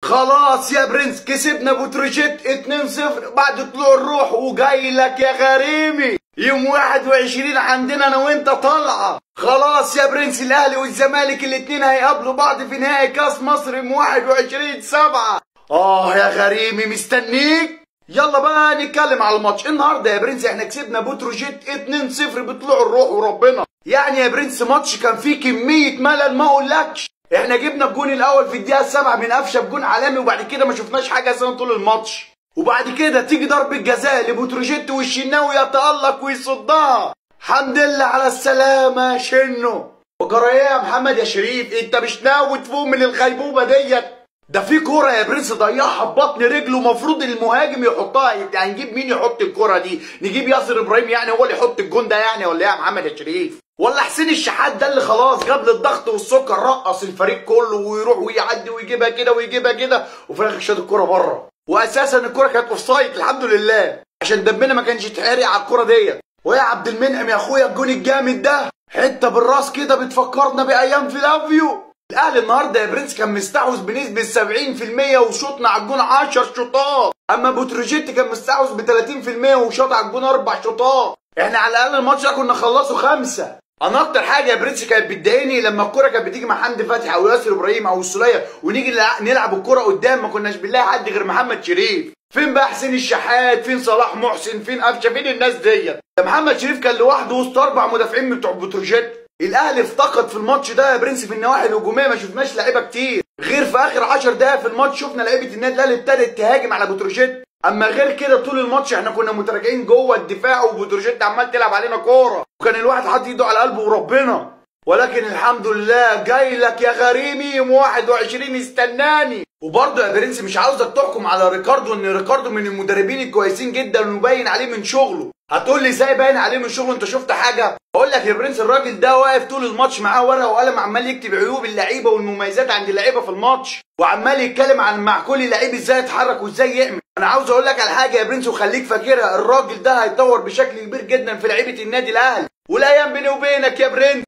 خلاص يا برنس كسبنا بتروجيت 2-0 بعد طلوع الروح وجاي لك يا غريمي يوم 21 عندنا انا وانت طالعه خلاص يا برنس الاهلي والزمالك الاتنين هيقابلوا بعض في نهائي كاس مصر يوم 21 7 اه يا غريمي مستنيك يلا بقى نتكلم على الماتش النهارده يا برنس احنا كسبنا بتروجيت 2-0 بطلوع الروح وربنا يعني يا برنس ماتش كان فيه كميه ملل ما اقولكش احنا جبنا الجون الاول في الدقيقه السابعه من قفشه بجون عالمي وبعد كده ما شفناش حاجه اساسا طول الماتش وبعد كده تيجي ضربه جزاء لبوتروجيت والشناوي يتالق ويصدها الحمد لله على السلامه يا شنو وجرى ايه يا محمد يا شريف انت مش ناوي تفوق من الغيبوبه ديت ده في كوره يا برنس ضيعها ببطن رجله المفروض المهاجم يحطها يعني هنجيب مين يحط الكوره دي نجيب ياسر ابراهيم يعني هو اللي يحط الجون ده يعني ولا ايه يا محمد يا شريف ولا حسين الشحات ده اللي خلاص جاب للضغط والسكر رقص الفريق كله ويروح ويعدي ويجيبها كده ويجيبها كده وفي الاخر شاط الكوره بره واساسا الكوره كانت اوف سايد الحمد لله عشان دمنا ما كانش يتحرق على الكوره ديت ويا عبد المنعم يا اخويا الجون الجامد ده حته بالراس كده بتفكرنا بايام في لافيو الاهلي النهارده يا برنس كان مستحوذ بنسبه 70% وشوطنا على الجون 10 شوطات اما بوتروجيت كان مستحوذ ب 30% وشاط على الجون 4 شوطات احنا على الاقل الماتش ده كنا نخلصه خمسه انا اكتر حاجه يا برنس كانت بتضايقني لما الكوره كانت بتيجي مع حمدي فتحي او ياسر ابراهيم او السوليه ونيجي نلعب الكوره قدام ما كناش بنلاقي حد غير محمد شريف فين بقى حسين الشحات فين صلاح محسن فين قفشه فين الناس ديت ده محمد شريف كان لوحده وسط اربع مدافعين بتوع بتروجيت الاهلي افتقد في الماتش ده يا برنس في النواحي الهجوميه ما شفناش لعيبه كتير غير في اخر 10 دقائق في الماتش شفنا لعيبه النادي الاهلي ابتدت تهاجم على بتروجيت اما غير كده طول الماتش احنا كنا متراجعين جوه الدفاع وبتروجيت عمال تلعب علينا كوره وكان الواحد حاطط ايده على قلبه وربنا ولكن الحمد لله جاي لك يا غريمي يوم 21 استناني وبرضه يا برنس مش عاوزك تحكم على ريكاردو ان ريكاردو من المدربين الكويسين جدا وباين عليه من شغله هتقول لي ازاي باين عليه من شغله انت شفت حاجه اقول لك يا برنس الراجل ده واقف طول الماتش معاه ورقه وقلم عمال يكتب عيوب اللعيبه والمميزات عند اللعيبه في الماتش وعمال يتكلم عن مع كل لعيب ازاي يتحرك وازاي يعمل انا عاوز اقول لك على حاجه يا برنس وخليك فاكرها الراجل ده هيتطور بشكل كبير جدا في لعيبه النادي الاهلي والايام بيني وبينك يا برنس